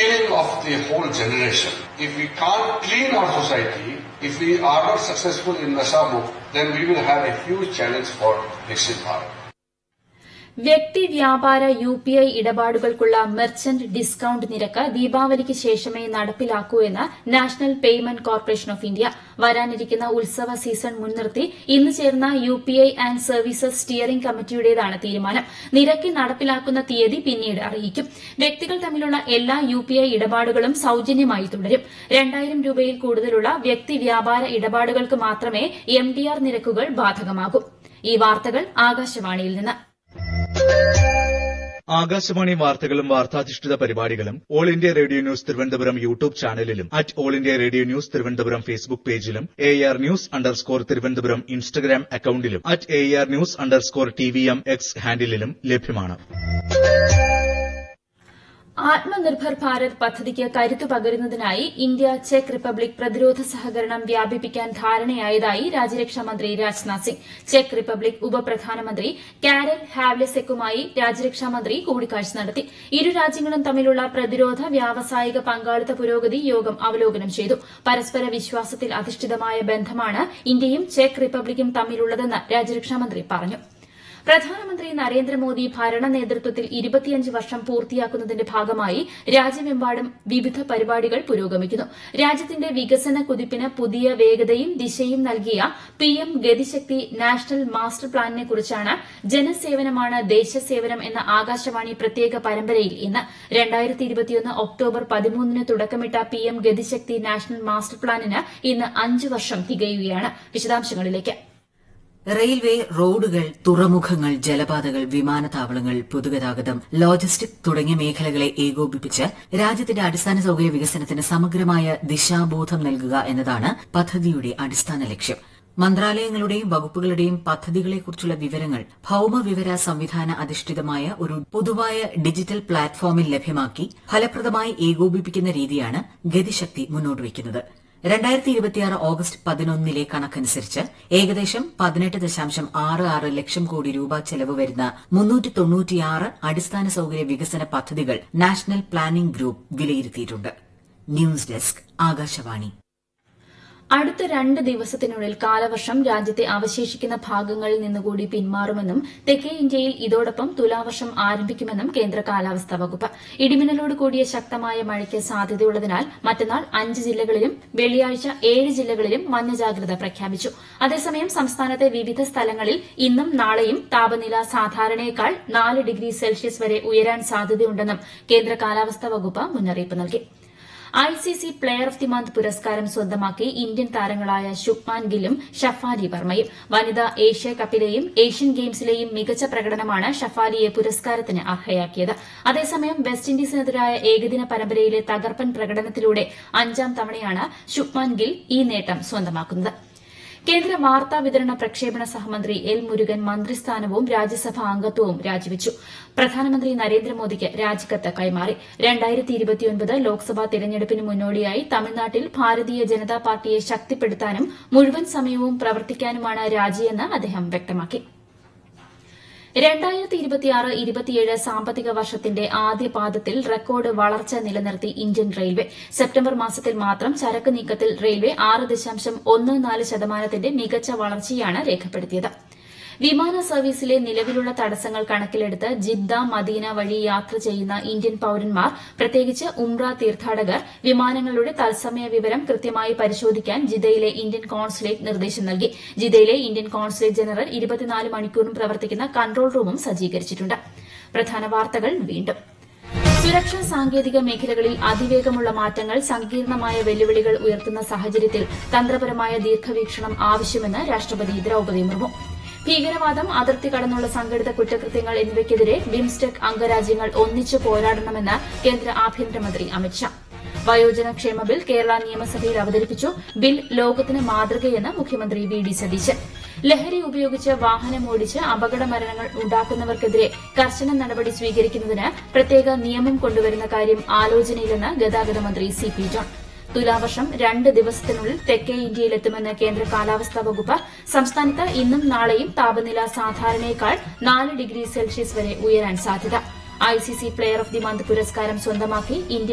killing of the whole generation. If we can't clean our society, if we are not successful in Nasamuk, then we will have a huge challenge for Dixit Bharat. വ്യക്തി വ്യാപാര U P I ഇടപാടുകൾക്കുള്ള merchant discount നിരക്ക് ദീപാവലിക്ക് ശേഷമേ നടപ്പിലാക്കൂ എന്ന് national payment corporation of India വരാനിരിക്കുന്ന ഉത്സവ സീസൺ മുൻനിർത്തി ഇന്ന് ചേർന്ന U P I and services steering കമ്മിറ്റിയുടേതാണ് തീരുമാനം നിരക്ക് നടപ്പിലാക്കുന്ന തീയതി പിന്നീട് അറിയിക്കും വ്യക്തികൾ തമ്മിലുള്ള എല്ലാ യു പി ഐ ഇടപാടുകളും സൌജന്യമായി തുടരും രണ്ടായിരം രൂപയിൽ കൂടുതലുള്ള വ്യക്തി വ്യാപാര ഇടപാടുകൾക്ക് മാത്രമേ എം ഡി ആർ നിരക്കുകൾ ബാധകമാകൂ ഈ വാർത്തകൾ ആകാശവാണിയിൽ നിന്ന് ആകാശവാണി വാർത്തകളും വാർത്താധിഷ്ഠിത പരിപാടികളും all India radio news Thiruvananthapuram YouTube ചാനലിലും at all India radio news Thiruvananthapuram Facebook പേജിലും A R news underscore Thiruvananthapuram Instagram അക്കൌണ്ടിലും at A R news underscore T V M X ഹാൻഡിലും ലഭ്യമാണ് ആത്മനിർഭർ ഭാരത് പദ്ധതിക്ക് കരുത്തു പകരുന്നതിനായി ഇന്ത്യ ചെക്ക് റിപ്പബ്ലിക് പ്രതിരോധ സഹകരണം വ്യാപിപ്പിക്കാൻ ധാരണയായതായി രാജ്യരക്ഷാമന്ത്രി രാജ്നാഥ് സിംഗ് ചെക്ക് റിപ്പബ്ലിക് ഉപപ്രധാനമന്ത്രി കാരൽ ഹാവ്ലെസെക്കുമായി രാജ്യരക്ഷാമന്ത്രി കൂടിക്കാഴ്ച നടത്തി ഇരു രാജ്യങ്ങളും തമ്മിലുള്ള പ്രതിരോധ വ്യാവസായിക പങ്കാളിത്ത പുരോഗതി യോഗം അവലോകനം ചെയ്തു പരസ്പര വിശ്വാസത്തിൽ അധിഷ്ഠിതമായ ബന്ധമാണ് ഇന്ത്യയും ചെക്ക് റിപ്പബ്ലിക്കും തമ്മിലുള്ളതെന്ന് രാജ്യരക്ഷാമന്ത്രി പറഞ്ഞു പ്രധാനമന്ത്രി നരേന്ദ്രമോദി ഭരണ നേതൃത്വത്തിൽ ഇരുപത്തിയഞ്ച് വർഷം പൂർത്തിയാക്കുന്നതിന്റെ ഭാഗമായി രാജ്യമെമ്പാടും വിവിധ പരിപാടികൾ പുരോഗമിക്കുന്നു രാജ്യത്തിന്റെ വികസന കുതിപ്പിന് പുതിയ വേഗതയും ദിശയും നൽകിയ പിഎം ഗതിശക്തി നാഷണൽ മാസ്റ്റർ പ്ലാനിനെക്കുറിച്ചാണ് ജനസേവനമാണ് ദേശസേവനം എന്ന ആകാശവാണി പ്രത്യേക പരമ്പരയിൽ ഇന്ന് ഒക്ടോബർ പതിമൂന്നിന് തുടക്കമിട്ട പിഎം ഗതിശക്തി നാഷണൽ മാസ്റ്റർ പ്ലാനിന് ഇന്ന് അഞ്ച് വർഷം തികയുകയാണ് വിശദാംശങ്ങളിലേക്ക് റെയിൽവേ റോഡുകൾ തുറമുഖങ്ങൾ ജലപാതകൾ വിമാനത്താവളങ്ങൾ പൊതുഗതാഗതം ലോജിസ്റ്റിക് തുടങ്ങിയ മേഖലകളെ ഏകോപിപ്പിച്ച് രാജ്യത്തിന്റെ അടിസ്ഥാന സൌകര്യ വികസനത്തിന് സമഗ്രമായ ദിശാബോധം നൽകുക എന്നതാണ് പദ്ധതിയുടെ അടിസ്ഥാന ലക്ഷ്യം മന്ത്രാലയങ്ങളുടെയും വകുപ്പുകളുടെയും പദ്ധതികളെക്കുറിച്ചുള്ള വിവരങ്ങൾ ഭൌമവിവര സംവിധാന അധിഷ്ഠിതമായ ഒരു പൊതുവായ ഡിജിറ്റൽ പ്ലാറ്റ്ഫോമിൽ ലഭ്യമാക്കി ഫലപ്രദമായി ഏകോപിപ്പിക്കുന്ന രീതിയാണ് ഗതിശക്തി മുന്നോട്ടുവയ്ക്കുന്നത് രണ്ടായിരത്തി ഇരുപത്തിയാറ് ഓഗസ്റ്റ് പതിനൊന്നിലെ കണക്കനുസരിച്ച് ഏകദേശം പതിനെട്ട് ദശാംശം ആറ് ആറ് ലക്ഷം കോടി രൂപ ചെലവ് വരുന്ന മുന്നൂറ്റി തൊണ്ണൂറ്റിയാറ് അടിസ്ഥാന സൌകര്യ വികസന പദ്ധതികൾ നാഷണൽ പ്ലാനിംഗ് ഗ്രൂപ്പ് വിലയിരുത്തിയിട്ടുണ്ട് ന്യൂസ് ഡെസ്ക് ആകാശവാണി അടുത്ത രണ്ട് ദിവസത്തിനുള്ളിൽ കാലവർഷം രാജ്യത്തെ അവശേഷിക്കുന്ന ഭാഗങ്ങളിൽ നിന്നുകൂടി പിന്മാറുമെന്നും തെക്കേ ഇന്ത്യയിൽ ഇതോടൊപ്പം തുലാവർഷം ആരംഭിക്കുമെന്നും കേന്ദ്ര കാലാവസ്ഥാ വകുപ്പ് ഇടിമിന്നലോട് കൂടിയ ശക്തമായ മഴയ്ക്ക് സാധ്യതയുള്ളതിനാൽ മറ്റന്നാൾ അഞ്ച് ജില്ലകളിലും വെള്ളിയാഴ്ച ഏഴ് ജില്ലകളിലും മഞ്ഞ ജാഗ്രത പ്രഖ്യാപിച്ചു അതേസമയം സംസ്ഥാനത്തെ വിവിധ സ്ഥലങ്ങളിൽ ഇന്നും നാളെയും താപനില സാധാരണയേക്കാൾ നാല് ഡിഗ്രി സെൽഷ്യസ് വരെ ഉയരാൻ സാധ്യതയുണ്ടെന്നും കേന്ദ്ര കാലാവസ്ഥാ വകുപ്പ് മുന്നറിയിപ്പ് നൽകി ICC player of the month പുരസ്കാരം സ്വന്തമാക്കി ഇന്ത്യൻ താരങ്ങളായ ശുഭ്മാൻ ഗില്ലും ഷഫാലി വർമ്മയും വനിതാ ഏഷ്യ കപ്പിലെയും ഏഷ്യൻ ഗെയിംസിലെയും മികച്ച പ്രകടനമാണ് ഷഫാലിയെ പുരസ്കാരത്തിന് അർഹയാക്കിയത് അതേസമയം വെസ്റ്റ് ഇൻഡീസിനെതിരായ ഏകദിന പരമ്പരയിലെ തകർപ്പൻ പ്രകടനത്തിലൂടെ അഞ്ചാം തവണയാണ് ശുഭ്മാൻ ഗിൽ ഈ നേട്ടം സ്വന്തമാക്കുന്നത് കേന്ദ്ര വാർത്താ വിതരണ പ്രക്ഷേപണ സഹമന്ത്രി എൽ മുരുകൻ മന്ത്രിസ്ഥാനവും രാജ്യസഭാ അംഗത്വവും രാജിവച്ചു പ്രധാനമന്ത്രി നരേന്ദ്രമോദിക്ക് രാജിക്കത്ത് കൈമാറി ലോക്സഭാ തെരഞ്ഞെടുപ്പിന് മുന്നോടിയായി തമിഴ്നാട്ടിൽ ഭാരതീയ ജനതാ പാർട്ടിയെ ശക്തിപ്പെടുത്താനും മുഴുവൻ സമയവും പ്രവർത്തിക്കാനുമാണ് രാജിയെന്ന് അദ്ദേഹം വ്യക്തമാക്കി രണ്ടായിരത്തി ഇരുപത്തിയാറ് ഇരുപത്തിയേഴ് സാമ്പത്തിക വർഷത്തിന്റെ ആദ്യ പാദത്തിൽ റെക്കോർഡ് വളർച്ച നിലനിർത്തി ഇന്ത്യൻ റെയിൽവേ സെപ്റ്റംബർ മാസത്തിൽ മാത്രം ചരക്ക് നീക്കത്തിൽ റെയിൽവേ ആറ് ദശാംശം ഒന്ന് നാല് ശതമാനത്തിന്റെ മികച്ച വളർച്ചയാണ് രേഖപ്പെടുത്തിയത് വിമാന സർവീസിലെ നിലവിലുള്ള തടസ്സങ്ങൾ കണക്കിലെടുത്ത് ജിദ്ദ മദീന വഴി യാത്ര ചെയ്യുന്ന ഇന്ത്യൻ പൌരന്മാർ പ്രത്യേകിച്ച് ഉംറ തീർത്ഥാടകർ വിമാനങ്ങളുടെ തത്സമയ വിവരം കൃത്യമായി പരിശോധിക്കാൻ ജിദ്ദയിലെ ഇന്ത്യൻ കോൺസുലേറ്റ് നിർദ്ദേശം നൽകി ജിദ്ദയിലെ ഇന്ത്യൻ കോൺസുലേറ്റ് ജനറൽ ഇരുപത്തിനാല് മണിക്കൂറും പ്രവർത്തിക്കുന്ന കൺട്രോൾ റൂമും സജ്ജീകരിച്ചിട്ടുണ്ട് പ്രധാന വാർത്തകൾ വീണ്ടും സുരക്ഷാ സാങ്കേതിക മേഖലകളിൽ അതിവേഗമുള്ള മാറ്റങ്ങൾ സങ്കീർണമായ വെല്ലുവിളികൾ ഉയർത്തുന്ന സാഹചര്യത്തിൽ തന്ത്രപരമായ ദീർഘവീക്ഷണം ആവശ്യമെന്ന് രാഷ്ട്രപതി ദ്രൌപദി മുർമു ഭീകരവാദം അതിർത്തി കടന്നുള്ള സംഘടിത കുറ്റകൃത്യങ്ങൾ എന്നിവയ്ക്കെതിരെ ബിംസ്റ്റെക് അംഗരാജ്യങ്ങൾ ഒന്നിച്ച് പോരാടണമെന്ന് കേന്ദ്ര ആഭ്യന്തരമന്ത്രി അമിത്ഷാ വയോജന ക്ഷേമ ബിൽ കേരള നിയമസഭയിൽ അവതരിപ്പിച്ചു ബിൽ ലോകത്തിന് മാതൃകയെന്ന് മുഖ്യമന്ത്രി വി ഡി സതീശൻ ലഹരി ഉപയോഗിച്ച് വാഹനമോടിച്ച് അപകട മരണങ്ങൾ ഉണ്ടാക്കുന്നവർക്കെതിരെ കർശന നടപടി സ്വീകരിക്കുന്നതിന് പ്രത്യേക നിയമം കൊണ്ടുവരുന്ന കാര്യം ആലോചനയിലെന്ന് ഗതാഗത മന്ത്രി സി പി ജോൺ തുലാവർഷം രണ്ട് ദിവസത്തിനുള്ളിൽ തെക്കേ ഇന്ത്യയിലെത്തുമെന്ന് കേന്ദ്ര കാലാവസ്ഥാ വകുപ്പ് സംസ്ഥാനത്ത് ഇന്നും നാളെയും താപനില സാധാരണയേക്കാൾ നാല് ഡിഗ്രി സെൽഷ്യസ് വരെ ഉയരാൻ സാധ്യത ICC player of the month പുരസ്കാരം സ്വന്തമാക്കി ഇന്ത്യൻ